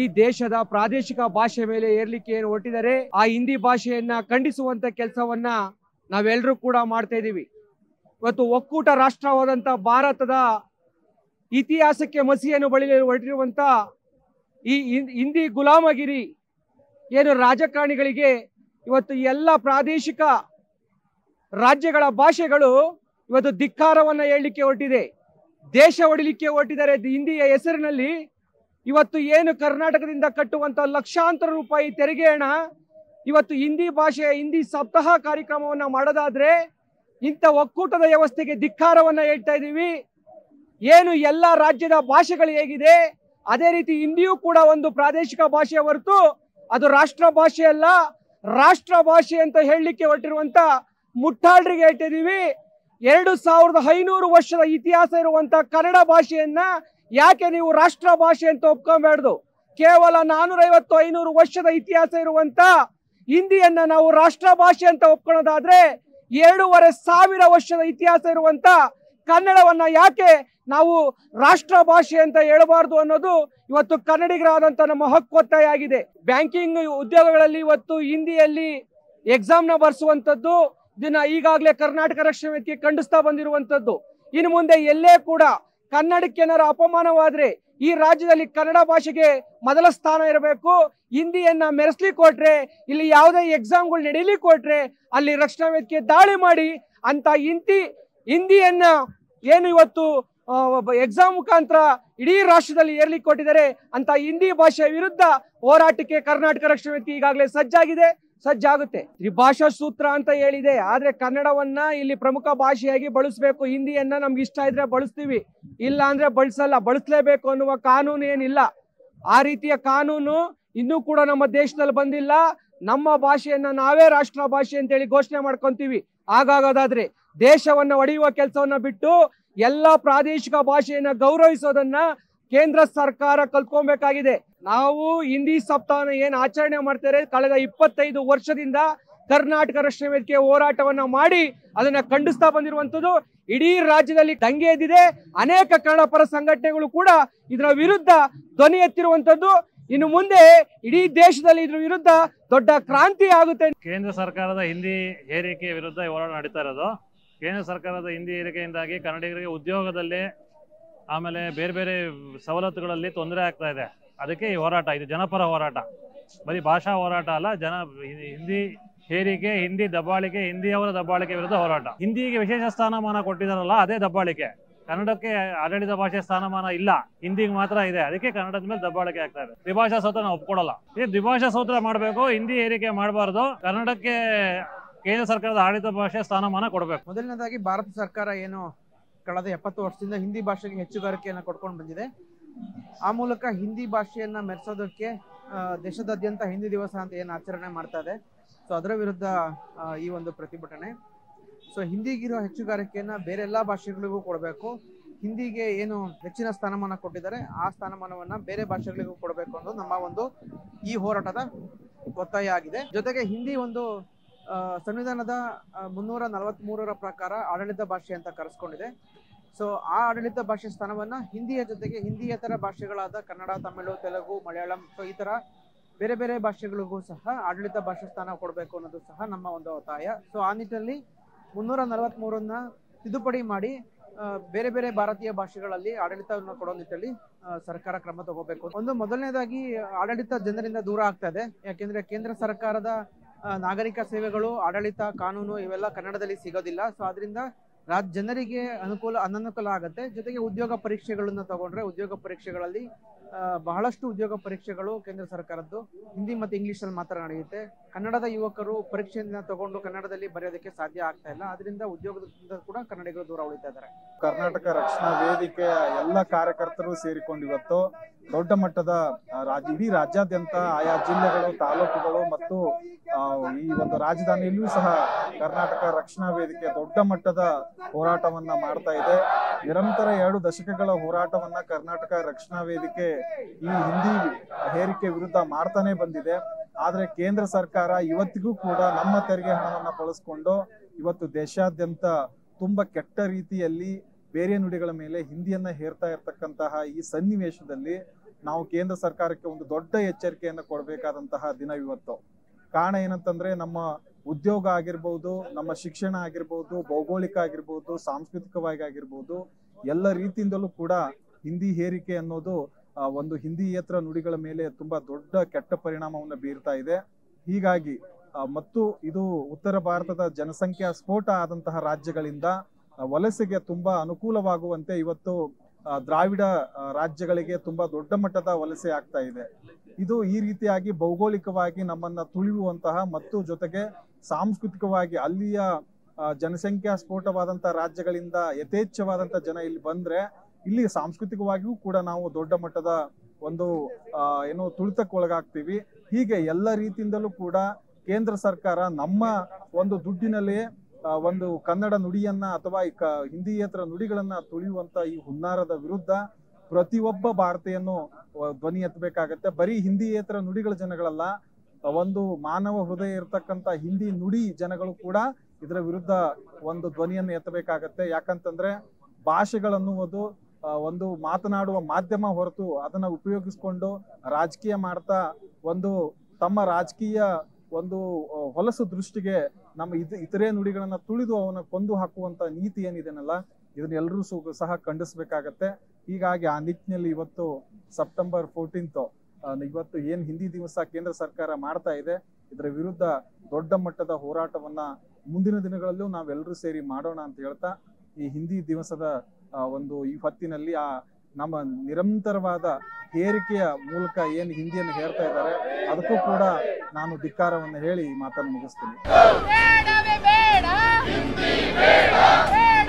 ಈ ದೇಶದ ಪ್ರಾದೇಶಿಕ ಭಾಷೆ ಮೇಲೆ ಏರ್ಲಿಕ್ಕೆ ಏನು ಹೊರಟಿದ್ದಾರೆ ಆ ಹಿಂದಿ ಭಾಷೆಯನ್ನ ಖಂಡಿಸುವಂತ ಕೆಲಸವನ್ನ ನಾವೆಲ್ಲರೂ ಕೂಡ ಮಾಡ್ತಾ ಇದ್ದೀವಿ ಇವತ್ತು ಒಕ್ಕೂಟ ರಾಷ್ಟ್ರವಾದಂತ ಭಾರತದ ಇತಿಹಾಸಕ್ಕೆ ಮಸಿಯನ್ನು ಬಳಿಯಲು ಹೊರಟಿರುವಂತ ಈ ಹಿಂ- ಹಿಂದಿ ಗುಲಾಮಗಿರಿ ಏನು ರಾಜಕಾರಣಿಗಳಿಗೆ ಇವತ್ತು ಎಲ್ಲ ಪ್ರಾದೇಶಿಕ ರಾಜ್ಯಗಳ ಭಾಷೆಗಳು ಇವತ್ತು ಧಿಕ್ಕಾರವನ್ನ ಹೇಳಲಿಕ್ಕೆ ಹೊರಟಿದೆ ದೇಶ ಹೊಡಿಲಿಕ್ಕೆ ಹೊರಟಿದ್ದಾರೆ ಹಿಂದಿಯ ಹೆಸರಿನಲ್ಲಿ ಇವತ್ತು ಏನು ಕರ್ನಾಟಕದಿಂದ ಕಟ್ಟುವಂತ ಲಕ್ಷಾಂತರ ರೂಪಾಯಿ ತೆರಿಗೆ ಹಣ ಇವತ್ತು ಹಿಂದಿ ಭಾಷೆಯ ಹಿಂದಿ ಸಪ್ತಾಹ ಕಾರ್ಯಕ್ರಮವನ್ನ ಮಾಡೋದಾದ್ರೆ ಇಂಥ ಒಕ್ಕೂಟದ ವ್ಯವಸ್ಥೆಗೆ ಧಿಕ್ಕಾರವನ್ನ ಹೇಳ್ತಾ ಇದ್ದೀವಿ ಏನು ಎಲ್ಲ ರಾಜ್ಯದ ಭಾಷೆಗಳು ಹೇಗಿದೆ ಅದೇ ರೀತಿ ಹಿಂದಿಯೂ ಕೂಡ ಒಂದು ಪ್ರಾದೇಶಿಕ ಭಾಷೆಯ ಹೊರತು ಅದು ರಾಷ್ಟ್ರ ಭಾಷೆ ಅಲ್ಲ ರಾಷ್ಟ್ರ ಭಾಷೆ ಅಂತ ಹೇಳಲಿಕ್ಕೆ ಹೊರಟಿರುವಂತ ಮುಟ್ಟಾಳ್ರಿಗೆ ಹೇಳ್ತಿದೀವಿ ಎರಡು ಸಾವಿರದ ಐನೂರು ವರ್ಷದ ಇತಿಹಾಸ ಇರುವಂತ ಕನ್ನಡ ಭಾಷೆಯನ್ನ ಯಾಕೆ ನೀವು ರಾಷ್ಟ್ರ ಭಾಷೆ ಅಂತ ಒಪ್ಕೊಬೇಡ್ದು ಕೇವಲ ನಾನೂರೈವತ್ತು ಐನೂರು ವರ್ಷದ ಇತಿಹಾಸ ಇರುವಂತ ಹಿಂದಿಯನ್ನ ನಾವು ರಾಷ್ಟ್ರ ಭಾಷೆ ಅಂತ ಒಪ್ಕೊಳ್ಳೋದಾದ್ರೆ ಎರಡೂವರೆ ಸಾವಿರ ವರ್ಷದ ಇತಿಹಾಸ ಇರುವಂತ ಕನ್ನಡವನ್ನ ಯಾಕೆ ನಾವು ರಾಷ್ಟ್ರ ಭಾಷೆ ಅಂತ ಹೇಳಬಾರ್ದು ಅನ್ನೋದು ಇವತ್ತು ಕನ್ನಡಿಗರಾದಂತ ನಮ್ಮ ಹಕ್ಕು ಒತ್ತಾಯ ಆಗಿದೆ ಬ್ಯಾಂಕಿಂಗ್ ಉದ್ಯೋಗಗಳಲ್ಲಿ ಇವತ್ತು ಹಿಂದಿಯಲ್ಲಿ ಎಕ್ಸಾಮ್ ನ ಬರ್ಸುವಂತದ್ದು ಇದನ್ನ ಈಗಾಗಲೇ ಕರ್ನಾಟಕ ರಕ್ಷಣಾ ವೇದಿಕೆ ಖಂಡಿಸ್ತಾ ಬಂದಿರುವಂತದ್ದು ಇನ್ನು ಮುಂದೆ ಎಲ್ಲೇ ಕೂಡ ಕನ್ನಡಕ್ಕೆ ಏನಾರು ಅಪಮಾನವಾದ್ರೆ ಈ ರಾಜ್ಯದಲ್ಲಿ ಕನ್ನಡ ಭಾಷೆಗೆ ಮೊದಲ ಸ್ಥಾನ ಇರಬೇಕು ಹಿಂದಿಯನ್ನ ಮೆರೆಸ್ಲಿಕ್ಕೆ ಕೊಟ್ರೆ ಇಲ್ಲಿ ಯಾವುದೇ ಎಕ್ಸಾಮ್ಗಳು ನಡೀಲಿಕ್ಕೆ ಕೊಟ್ರೆ ಅಲ್ಲಿ ರಕ್ಷಣಾ ವೇದಿಕೆ ದಾಳಿ ಮಾಡಿ ಅಂತ ಹಿಂದಿ ಹಿಂದಿಯನ್ನ ಏನು ಇವತ್ತು ಎಕ್ಸಾಮ್ ಮುಖಾಂತರ ಇಡೀ ರಾಷ್ಟ್ರದಲ್ಲಿ ಏರ್ಲಿಕ್ಕೆ ಕೊಟ್ಟಿದ್ದಾರೆ ಅಂತ ಹಿಂದಿ ಭಾಷೆಯ ವಿರುದ್ಧ ಹೋರಾಟಕ್ಕೆ ಕರ್ನಾಟಕ ರಕ್ಷಣಾ ವೇದಿಕೆ ಈಗಾಗಲೇ ಸಜ್ಜಾಗಿದೆ ಸಜ್ಜಾಗುತ್ತೆ ತ್ರಿಭಾಷಾ ಸೂತ್ರ ಅಂತ ಹೇಳಿದೆ ಆದ್ರೆ ಕನ್ನಡವನ್ನ ಇಲ್ಲಿ ಪ್ರಮುಖ ಭಾಷೆಯಾಗಿ ಬಳಸಬೇಕು ಹಿಂದಿಯನ್ನ ನಮ್ಗೆ ಇಷ್ಟ ಇದ್ರೆ ಬಳಸ್ತೀವಿ ಇಲ್ಲ ಅಂದ್ರೆ ಬಳಸಲ್ಲ ಬಳಸಲೇಬೇಕು ಅನ್ನುವ ಕಾನೂನು ಏನಿಲ್ಲ ಆ ರೀತಿಯ ಕಾನೂನು ಇನ್ನೂ ಕೂಡ ನಮ್ಮ ದೇಶದಲ್ಲಿ ಬಂದಿಲ್ಲ ನಮ್ಮ ಭಾಷೆಯನ್ನ ನಾವೇ ರಾಷ್ಟ್ರ ಭಾಷೆ ಅಂತೇಳಿ ಘೋಷಣೆ ಮಾಡ್ಕೊಂತೀವಿ ಹಾಗಾಗೋದಾದ್ರೆ ದೇಶವನ್ನ ಒಡೆಯುವ ಕೆಲಸವನ್ನ ಬಿಟ್ಟು ಎಲ್ಲ ಪ್ರಾದೇಶಿಕ ಭಾಷೆಯನ್ನ ಗೌರವಿಸೋದನ್ನ ಕೇಂದ್ರ ಸರ್ಕಾರ ಕಲ್ತ್ಕೊಬೇಕಾಗಿದೆ ನಾವು ಹಿಂದಿ ಸಪ್ತಾಹನ ಏನ್ ಆಚರಣೆ ಮಾಡ್ತಾರೆ ಕಳೆದ ಇಪ್ಪತ್ತೈದು ವರ್ಷದಿಂದ ಕರ್ನಾಟಕ ರಕ್ಷಣಾ ವೇದಿಕೆ ಹೋರಾಟವನ್ನ ಮಾಡಿ ಅದನ್ನ ಖಂಡಿಸ್ತಾ ಬಂದಿರುವಂತದ್ದು ಇಡೀ ರಾಜ್ಯದಲ್ಲಿ ದಂಗೆ ಎದ್ದಿದೆ ಅನೇಕ ಕನ್ನಡ ಪರ ಸಂಘಟನೆಗಳು ಕೂಡ ಇದರ ವಿರುದ್ಧ ಧ್ವನಿ ಎತ್ತಿರುವಂತದ್ದು ಇನ್ನು ಮುಂದೆ ಇಡೀ ದೇಶದಲ್ಲಿ ಇದ್ರ ವಿರುದ್ಧ ದೊಡ್ಡ ಕ್ರಾಂತಿ ಆಗುತ್ತೆ ಕೇಂದ್ರ ಸರ್ಕಾರದ ಹಿಂದಿ ಹೇರಿಕೆ ವಿರುದ್ಧ ಈ ಹೋರಾಟ ನಡೀತಾ ಇರೋದು ಕೇಂದ್ರ ಸರ್ಕಾರದ ಹಿಂದಿ ಏರಿಕೆಯಿಂದಾಗಿ ಕನ್ನಡಿಗರಿಗೆ ಉದ್ಯೋಗದಲ್ಲಿ ಆಮೇಲೆ ಬೇರೆ ಬೇರೆ ಸವಲತ್ತುಗಳಲ್ಲಿ ತೊಂದರೆ ಆಗ್ತಾ ಇದೆ ಅದಕ್ಕೆ ಈ ಹೋರಾಟ ಇದು ಜನಪರ ಹೋರಾಟ ಬರೀ ಭಾಷಾ ಹೋರಾಟ ಅಲ್ಲ ಜನ ಹಿಂದಿ ಹೇರಿಕೆ ಹಿಂದಿ ದಬ್ಬಾಳಿಕೆ ಹಿಂದಿಯವರ ದಬ್ಬಾಳಿಕೆ ವಿರುದ್ಧ ಹೋರಾಟ ಹಿಂದಿಗೆ ವಿಶೇಷ ಸ್ಥಾನಮಾನ ಕೊಟ್ಟಿದಾರಲ್ಲ ಅದೇ ದಬ್ಬಾಳಿಕೆ ಕನ್ನಡಕ್ಕೆ ಆಡಳಿತ ಭಾಷೆ ಸ್ಥಾನಮಾನ ಇಲ್ಲ ಹಿಂದಿಗೆ ಮಾತ್ರ ಇದೆ ಅದಕ್ಕೆ ಕನ್ನಡದ ಮೇಲೆ ದಬ್ಬಾಳಿಕೆ ಆಗ್ತಾ ಇದೆ ದ್ವಿಭಾಷಾ ಸೂತ್ರ ನಾವು ಒಪ್ಕೊಡಲ್ಲ ಈ ದ್ವಿಭಾಷಾ ಸೂತ್ರ ಮಾಡಬೇಕು ಹಿಂದಿ ಏರಿಕೆ ಮಾಡಬಾರ್ದು ಕನ್ನಡಕ್ಕೆ ಕೇಂದ್ರ ಸರ್ಕಾರದ ಆಡಳಿತ ಭಾಷೆ ಸ್ಥಾನಮಾನ ಕೊಡಬೇಕು ಮೊದಲನೇದಾಗಿ ಭಾರತ ಸರ್ಕಾರ ಏನು ಕಳೆದ ಎಪ್ಪತ್ತು ವರ್ಷದಿಂದ ಹಿಂದಿ ಭಾಷೆಗೆ ಹೆಚ್ಚುಗಾರಿಕೆಯನ್ನು ಕೊಡ್ಕೊಂಡು ಬಂದಿದೆ ಆ ಮೂಲಕ ಹಿಂದಿ ಭಾಷೆಯನ್ನ ಮೆರೆಸೋದಕ್ಕೆ ಆ, ದೇಶದಾದ್ಯಂತ ಹಿಂದಿ ದಿವಸ ಅಂತ ಏನು ಆಚರಣೆ ಮಾಡ್ತಾ ಇದೆ ಸೊ ಅದರ ವಿರುದ್ಧ ಆ, ಈ ಒಂದು ಪ್ರತಿಭಟನೆ ಸೊ ಹಿಂದಿಗಿರೋ ಹೆಚ್ಚುಗಾರಿಕೆಯನ್ನ ಬೇರೆ ಎಲ್ಲಾ ಭಾಷೆಗಳಿಗೂ ಕೊಡಬೇಕು ಹಿಂದಿಗೆ ಏನು ಹೆಚ್ಚಿನ ಸ್ಥಾನಮಾನ ಕೊಟ್ಟಿದ್ದಾರೆ ಆ ಸ್ಥಾನಮಾನವನ್ನ ಬೇರೆ ಭಾಷೆಗಳಿಗೂ ಕೊಡಬೇಕು ಅನ್ನೋದು ನಮ್ಮ ಒಂದು ಈ ಹೋರಾಟದ ಒತ್ತಾಯ ಆಗಿದೆ ಜೊತೆಗೆ ಹಿಂದಿ ಒಂದು ಆ, ಸಂವಿಧಾನದ ಆ, ಮುನ್ನೂರ ನಲವತ್ಮೂರರ ಪ್ರಕಾರ ಆಡಳಿತ ಭಾಷೆ ಅಂತ ಕರೆಸ್ಕೊಂಡಿದೆ ಸೊ ಆ ಆಡಳಿತ ಭಾಷೆ ಸ್ಥಾನವನ್ನ ಹಿಂದಿಯ ಜೊತೆಗೆ ಹಿಂದಿಯೇತರ ಭಾಷೆಗಳಾದ ಕನ್ನಡ ತಮಿಳು ತೆಲುಗು ಮಲಯಾಳಂ ಸೊ ಈ ತರ ಬೇರೆ ಬೇರೆ ಭಾಷೆಗಳಿಗೂ ಸಹ ಆಡಳಿತ ಭಾಷೆ ಸ್ಥಾನ ಕೊಡಬೇಕು ಅನ್ನೋದು ಸಹ ನಮ್ಮ ಒಂದು ಒತ್ತಾಯ ಸೊ ಆ ನಿಟ್ಟಿನಲ್ಲಿ ಮುನ್ನೂರ ನಲವತ್ಮೂರನ್ನ ತಿದ್ದುಪಡಿ ಮಾಡಿ ಆ, ಬೇರೆ ಬೇರೆ ಭಾರತೀಯ ಭಾಷೆಗಳಲ್ಲಿ ಆಡಳಿತವನ್ನು ಕೊಡೋ ನಿಟ್ಟಿನಲ್ಲಿ ಆ, ಸರ್ಕಾರ ಕ್ರಮ ತಗೋಬೇಕು ಒಂದು ಮೊದಲನೇದಾಗಿ ಆಡಳಿತ ಜನರಿಂದ ದೂರ ಆಗ್ತಾ ಇದೆ ಯಾಕೆಂದ್ರೆ ಕೇಂದ್ರ ಸರ್ಕಾರದ ಆ, ನಾಗರಿಕ ಸೇವೆಗಳು ಆಡಳಿತ ಕಾನೂನು ಇವೆಲ್ಲ ಕನ್ನಡದಲ್ಲಿ ಸಿಗೋದಿಲ್ಲ ಸೊ ಅದರಿಂದ ರಾಜ್ ಜನರಿಗೆ ಅನುಕೂಲ ಅನನುಕೂಲ ಆಗುತ್ತೆ ಜೊತೆಗೆ ಉದ್ಯೋಗ ಪರೀಕ್ಷೆಗಳನ್ನ ತಗೊಂಡ್ರೆ ಉದ್ಯೋಗ ಪರೀಕ್ಷೆಗಳಲ್ಲಿ ಆ, ಬಹಳಷ್ಟು ಉದ್ಯೋಗ ಪರೀಕ್ಷೆಗಳು ಕೇಂದ್ರ ಸರ್ಕಾರದ್ದು ಹಿಂದಿ ಮತ್ತು ಇಂಗ್ಲಿಷ್ ಅಲ್ಲಿ ಮಾತ್ರ ನಡೆಯುತ್ತೆ ಕನ್ನಡದ ಯುವಕರು ಪರೀಕ್ಷೆಯನ್ನ ತಗೊಂಡು ಕನ್ನಡದಲ್ಲಿ ಬರೆಯೋದಕ್ಕೆ ಸಾಧ್ಯ ಆಗ್ತಾ ಇಲ್ಲ ಅದರಿಂದ ಉದ್ಯೋಗದಿಂದ ಕೂಡ ಕನ್ನಡಿಗರು ದೂರ ಉಳಿತಾ ಇದ್ದಾರೆ ಕರ್ನಾಟಕ ರಕ್ಷಣಾ ವೇದಿಕೆಯ ಎಲ್ಲ ಕಾರ್ಯಕರ್ತರು ಸೇರಿಕೊಂಡು ಇವತ್ತು ದೊಡ್ಡ ಮಟ್ಟದ ಆ, ರಾಜ್ಯ ಇಡೀ ರಾಜ್ಯಾದ್ಯಂತ ಆಯಾ ಜಿಲ್ಲೆಗಳು ತಾಲೂಕುಗಳು ಮತ್ತು ಆ, ಈ ಒಂದು ರಾಜಧಾನಿಯಲ್ಲೂ ಸಹ ಕರ್ನಾಟಕ ರಕ್ಷಣಾ ವೇದಿಕೆ ದೊಡ್ಡ ಮಟ್ಟದ ಹೋರಾಟವನ್ನ ಮಾಡ್ತಾ ಇದೆ ನಿರಂತರ ಎರಡು ದಶಕಗಳ ಹೋರಾಟವನ್ನ ಕರ್ನಾಟಕ ರಕ್ಷಣಾ ವೇದಿಕೆ ಈ ಹಿಂದಿ ಹೇರಿಕೆ ವಿರುದ್ಧ ಮಾಡ್ತಾನೆ ಬಂದಿದೆ ಆದ್ರೆ ಕೇಂದ್ರ ಸರ್ಕಾರ ಇವತ್ತಿಗೂ ಕೂಡ ನಮ್ಮ ತೆರಿಗೆ ಹಣವನ್ನ ಬಳಸ್ಕೊಂಡು ಇವತ್ತು ದೇಶಾದ್ಯಂತ ತುಂಬಾ ಕೆಟ್ಟ ರೀತಿಯಲ್ಲಿ ಬೇರೆ ನುಡಿಗಳ ಮೇಲೆ ಹಿಂದಿಯನ್ನ ಹೇರ್ತಾ ಇರ್ತಕ್ಕಂತಹ ಈ ಸನ್ನಿವೇಶದಲ್ಲಿ ನಾವು ಕೇಂದ್ರ ಸರ್ಕಾರಕ್ಕೆ ಒಂದು ದೊಡ್ಡ ಎಚ್ಚರಿಕೆಯನ್ನು ಕೊಡಬೇಕಾದಂತಹ ದಿನ ಇವತ್ತು ಕಾರಣ ಏನಂತಂದ್ರೆ ನಮ್ಮ ಉದ್ಯೋಗ ಆಗಿರ್ಬೋದು ನಮ್ಮ ಶಿಕ್ಷಣ ಆಗಿರ್ಬೋದು ಭೌಗೋಳಿಕ ಆಗಿರ್ಬೋದು ಸಾಂಸ್ಕೃತಿಕವಾಗಿ ಆಗಿರ್ಬೋದು ಎಲ್ಲ ರೀತಿಯಿಂದಲೂ ಕೂಡ ಹಿಂದಿ ಹೇರಿಕೆ ಅನ್ನೋದು ಆ, ಒಂದು ಹಿಂದಿಯೇತರ ನುಡಿಗಳ ಮೇಲೆ ತುಂಬಾ ದೊಡ್ಡ ಕೆಟ್ಟ ಪರಿಣಾಮವನ್ನು ಬೀರ್ತಾ ಇದೆ ಹೀಗಾಗಿ ಆ, ಮತ್ತು ಇದು ಉತ್ತರ ಭಾರತದ ಜನಸಂಖ್ಯಾ ಸ್ಫೋಟ ಆದಂತಹ ರಾಜ್ಯಗಳಿಂದ ಆ, ವಲಸೆಗೆ ತುಂಬಾ ಅನುಕೂಲವಾಗುವಂತೆ ಇವತ್ತು ಆ, ದ್ರಾವಿಡ ಆ, ರಾಜ್ಯಗಳಿಗೆ ತುಂಬಾ ದೊಡ್ಡ ಮಟ್ಟದ ವಲಸೆ ಆಗ್ತಾ ಇದೆ ಇದು ಈ ರೀತಿಯಾಗಿ ಭೌಗೋಳಿಕವಾಗಿ ನಮ್ಮನ್ನ ತುಳಿಯುವಂತಹ ಮತ್ತು ಜೊತೆಗೆ ಸಾಂಸ್ಕೃತಿಕವಾಗಿ ಅಲ್ಲಿಯ ಆ, ಜನಸಂಖ್ಯಾ ಸ್ಫೋಟವಾದಂತಹ ರಾಜ್ಯಗಳಿಂದ ಯಥೇಚ್ಛವಾದಂತ ಜನ ಇಲ್ಲಿ ಬಂದ್ರೆ ಇಲ್ಲಿ ಸಾಂಸ್ಕೃತಿಕವಾಗಿಯೂ ಕೂಡ ನಾವು ದೊಡ್ಡ ಮಟ್ಟದ ಒಂದು ಆ, ಏನು ತುಳಿತಕ್ಕೊಳಗಾಗ್ತೀವಿ ಹೀಗೆ ಎಲ್ಲ ರೀತಿಯಿಂದಲೂ ಕೂಡ ಕೇಂದ್ರ ಸರ್ಕಾರ ನಮ್ಮ ಒಂದು ದುಡ್ಡಿನಲ್ಲಿ ಆ, ಒಂದು ಕನ್ನಡ ನುಡಿಯನ್ನ ಅಥವಾ ಈ ಕ ಹಿಂದಿಯೇತರ ನುಡಿಗಳನ್ನ ತುಳಿಯುವಂತ ಈ ಹುನ್ನಾರದ ವಿರುದ್ಧ ಪ್ರತಿಯೊಬ್ಬ ಭಾರತೀಯನು ಆ, ಧ್ವನಿ ಎತ್ತಬೇಕಾಗತ್ತೆ ಬರೀ ಹಿಂದಿಯೇತರ ನುಡಿಗಳ ಜನಗಳಲ್ಲ ಆ, ಒಂದು ಮಾನವ ಹೃದಯ ಇರತಕ್ಕಂತ ಹಿಂದಿ ನುಡಿ ಜನಗಳು ಕೂಡ ಇದರ ವಿರುದ್ಧ ಒಂದು ಧ್ವನಿಯನ್ನು ಎತ್ತಬೇಕಾಗತ್ತೆ ಯಾಕಂತಂದ್ರೆ ಭಾಷೆಗಳನ್ನುವುದು ಆ, ಒಂದು ಮಾತನಾಡುವ ಮಾಧ್ಯಮ ಹೊರತು ಅದನ್ನ ಉಪಯೋಗಿಸ್ಕೊಂಡು ರಾಜಕೀಯ ಮಾಡ್ತಾ ಒಂದು ತಮ್ಮ ರಾಜಕೀಯ ಒಂದು ಆ, ಹೊಲಸು ದೃಷ್ಟಿಗೆ ನಮ್ಮ ಇದ್ ಇತರೆ ನುಡಿಗಳನ್ನ ತುಳಿದು ಅವನ ಕೊಂದು ಹಾಕುವಂತ ನೀತಿ ಏನಿದೆನಲ್ಲ ಇದನ್ನ ಎಲ್ಲರೂ ಸಹ ಖಂಡಿಸ್ಬೇಕಾಗತ್ತೆ ಹೀಗಾಗಿ ಆ ನಿಟ್ಟಿನಲ್ಲಿ ಇವತ್ತು ಸೆಪ್ಟೆಂಬರ್ ಫೋರ್ಟೀನ್ತ್ ಇವತ್ತು ಏನ್ ಹಿಂದಿ ದಿವಸ ಕೇಂದ್ರ ಸರ್ಕಾರ ಮಾಡ್ತಾ ಇದೆ ಇದರ ವಿರುದ್ಧ ದೊಡ್ಡ ಮಟ್ಟದ ಹೋರಾಟವನ್ನ ಮುಂದಿನ ದಿನಗಳಲ್ಲೂ ನಾವೆಲ್ಲರೂ ಸೇರಿ ಮಾಡೋಣ ಅಂತ ಹೇಳ್ತಾ ಈ ಹಿಂದಿ ದಿವಸದ ಆ, ಒಂದು ಈ ಹೊತ್ತಿನಲ್ಲಿ ಆ ನಮ್ಮ ನಿರಂತರವಾದ ಹೇರಿಕೆಯ ಮೂಲಕ ಏನು ಹಿಂದಿಯನ್ನು ಹೇರ್ತಾ ಇದ್ದಾರೆ ಅದಕ್ಕೂ ಕೂಡ ನಾನು ಧಿಕ್ಕಾರವನ್ನು ಹೇಳಿ ಈ ಮಾತನ್ನು ಮುಗಿಸ್ತೀನಿ ಬೇಡವೇ ಬೇಡ ಬೇಡ